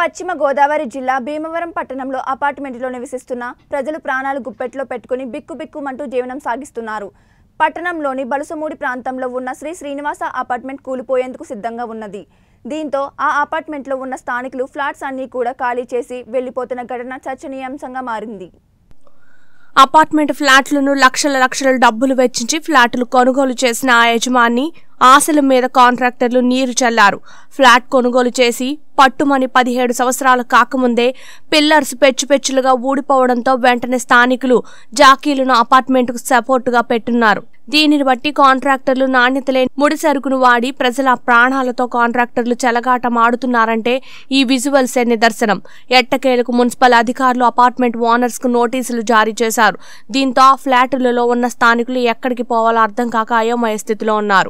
పశ్చిమ గోదావరి జిల్లా భీమవరం పట్టణంలో అపార్ట్మెంట్లో నివసిస్తున్న ప్రజలు ప్రాణాలు గుప్పెట్లో పెట్టుకుని బిక్కుబిక్కుమంటూ జీవనం సాగిస్తున్నారు పట్టణంలోని బలుసమూడి ప్రాంతంలో ఉన్న శ్రీ శ్రీనివాస అపార్ట్మెంట్ కూలిపోయేందుకు సిద్ధంగా ఉన్నది దీంతో ఆ అపార్ట్మెంట్లో ఉన్న స్థానికులు ఫ్లాట్స్ అన్నీ కూడా ఖాళీ చేసి వెళ్లిపోతున్న ఘటన చర్చనీయాంశంగా మారింది అపార్ట్మెంట్ ఫ్లాట్లను లక్షల లక్షల డబ్బులు వెచ్చించి ఫ్లాట్లు కొనుగోలు చేసిన ఆ యజమాని ఆశల మీద కాంట్రాక్టర్లు నీరు చల్లారు ఫ్లాట్ కొనుగోలు చేసి పట్టుమని పదిహేడు సంవత్సరాలు కాకముందే పిల్లర్స్ పెచ్చు పెచ్చులుగా ఊడిపోవడంతో వెంటనే స్థానికులు జాకీలను అపార్ట్మెంట్కు సపోర్టుగా పెట్టున్నారు దీనిని బట్టి కాంట్రాక్టర్లు నాణ్యత లేని ముడి సరుకును వాడి ప్రజల ప్రాణాలతో కాంట్రాక్టర్లు చెలగాటమాడుతున్నారంటే ఈ విజువల్సే నిదర్శనం ఎట్టకేలకు మున్సిపల్ అధికారులు అపార్ట్మెంట్ ఓనర్స్ కు నోటీసులు జారీ చేశారు దీంతో ఆ ఫ్లాటులలో ఉన్న స్థానికులు ఎక్కడికి పోవాలో అర్థం కాక అయోమయ స్థితిలో ఉన్నారు